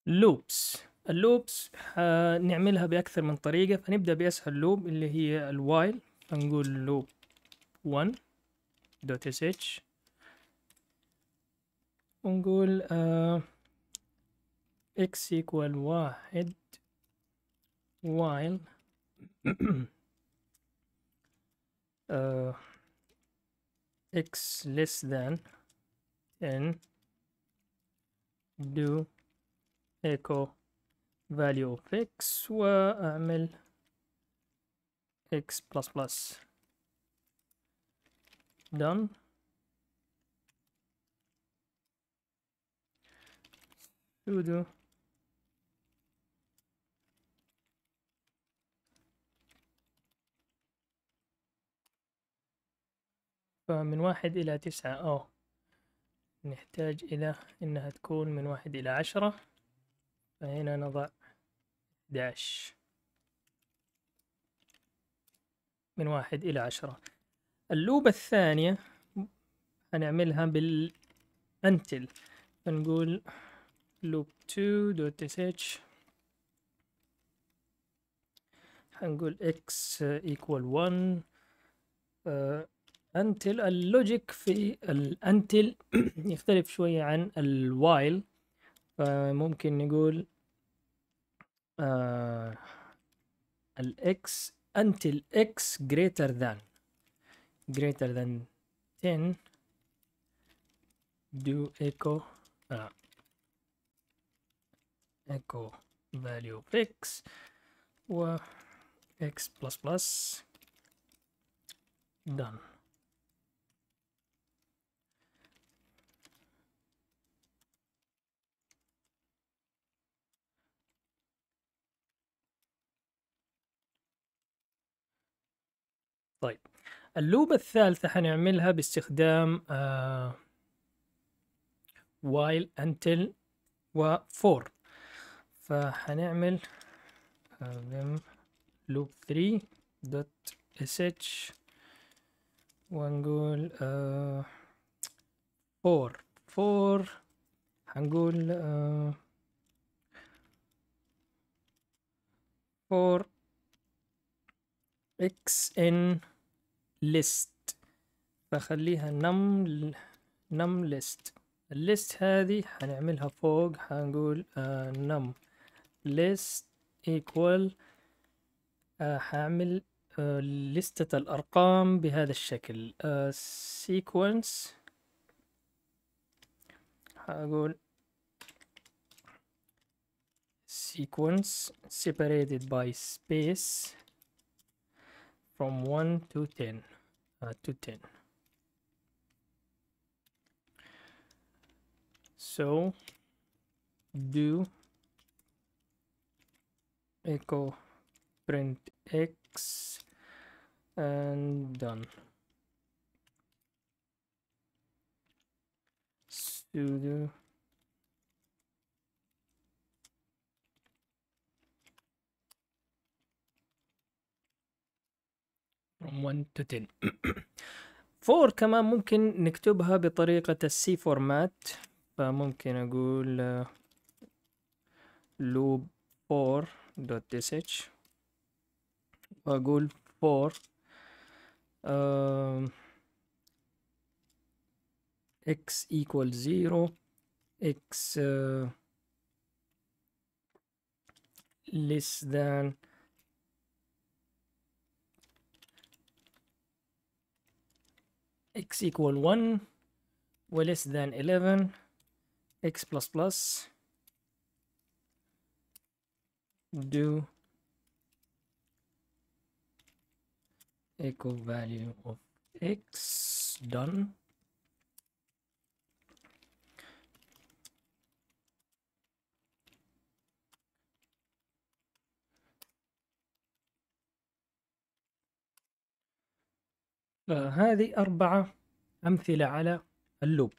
لوبس اللوبس نعملها بأكثر من طريقة فنبدأ بأسهل لوب اللي هي الوايل فنقول لوب 1 دوت sh ونقول uh, x equal واحد while uh, x less than 10 do echo value of x وأعمل x plus plus done sudo فمن واحد إلى تسعة أو نحتاج إلى إنها تكون من واحد إلى عشرة فهنا نضع 11 من واحد إلى عشرة اللوبة الثانية هنعملها بالأنتل فنقول loop 2 دوت sh هنقول x equal 1 انتل اللوجيك في الانتل يختلف شوية عن الوايل فممكن نقول آه الاكس until x greater than greater than 10 do echo uh, echo value of x و x plus plus done طيب اللوبة الثالثة حنعملها باستخدام uh, while until و for فحنعمل uh, loop 3 dot sh ونقول uh, for for حنقول uh, for x in list فخليها num num list الليست هذه حنعملها فوق حنقول uh, num list equal uh, حعمل uh, لستة الأرقام بهذا الشكل uh, sequence حقول sequence separated by space from 1 to 10 uh, to 10 so do echo print x and done sudo from 1 to 10 4 كمان ممكن نكتبها بطريقة السي فورمات فممكن أقول loop 4 دوت sh وأقول 4 uh, x equal 0 x uh, less than x equal 1 و less than 11 x plus plus do echo value of x done فهذه أربعة أمثلة على اللوب